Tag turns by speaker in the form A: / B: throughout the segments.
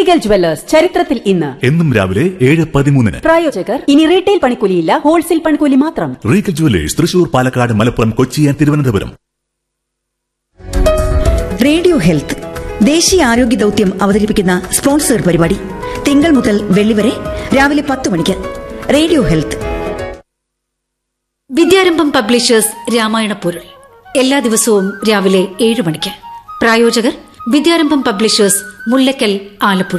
A: Regal jewellers ചരിത്രത്തിൽ ഇന്ന്
B: എന്നും രാവിലെ ഏഴ് പതിമൂന്നിന്
A: പ്രായോജകർ ഇനി റീറ്റെയിൽ പണിക്കൂലിയില്ല ഹോൾസെയിൽ പണിക്കൂലി മാത്രം
B: Regal jewellers Thrissur Palakkad Malappuram Kochi and Thiruvananthapuram
C: radio health ദേശീയ ആരോഗ്യ ദൌത്യം അവതരിപ്പിക്കുന്ന സ്പോൺസർ പരിപാടി തിങ്കൾ മുതൽ വെള്ളി വരെ രാവിലെ പത്ത് മണിക്ക് radio health
D: Vidyarambham publishers Ramayana പൊരുൾ എല്ലാ ദിവസവും രാവിലെ ഏഴ് മണിക്ക് പ്രായോജകർ വിദ്യാരംഭം പബ്ലിഷേഴ്സ് മുല്ലക്കൽ ആലപ്പുഴ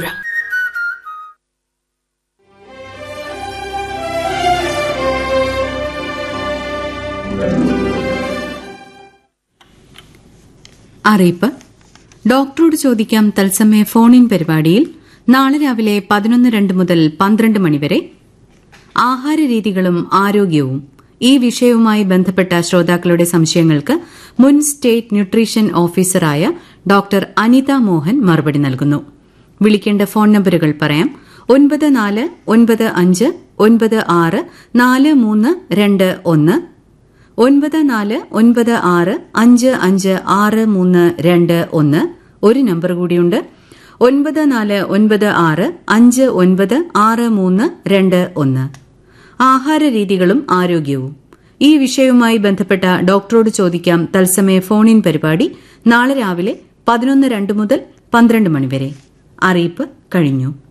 E: അറിയിപ്പ് ഡോക്ടറോട് ചോദിക്കാം തത്സമയ ഫോൺ ഇൻ പരിപാടിയിൽ നാളെ രാവിലെ പതിനൊന്ന് രണ്ട് മുതൽ പന്ത്രണ്ട് മണിവരെ ആഹാരരീതികളും ആരോഗ്യവും ഈ വിഷയവുമായി ബന്ധപ്പെട്ട ശ്രോതാക്കളുടെ സംശയങ്ങൾക്ക് മുൻ സ്റ്റേറ്റ് ന്യൂട്രീഷൻ ഓഫീസറായ ഡോക്ടർ അനിത മോഹൻ മറുപടി നൽകുന്നു വിളിക്കേണ്ട ഫോൺ നമ്പറുകൾ പറയാം ഒൻപത് നാല് ഒൻപത് അഞ്ച് ഒൻപത് ആറ് നാല് മൂന്ന് രണ്ട് ഒന്ന് ഒൻപത് നാല് ഒൻപത് ആറ് അഞ്ച് അഞ്ച് ആറ് മൂന്ന് രണ്ട് ഒന്ന് ഒരു നമ്പർ കൂടിയുണ്ട് ഒൻപത് നാല് ഒൻപത് ആറ് അഞ്ച് ഒൻപത് ആറ് മൂന്ന് രണ്ട് ഒന്ന് ആഹാരരീതികളും ആരോഗ്യവും ഈ വിഷയവുമായി ബന്ധപ്പെട്ട ഡോക്ടറോട് ചോദിക്കാം തത്സമയ ഫോൺ ഇൻ പരിപാടി നാളെ രാവിലെ പതിനൊന്ന് രണ്ട് മുതൽ പന്ത്രണ്ട് മണിവരെ അറിയിപ്പ് കഴിഞ്ഞു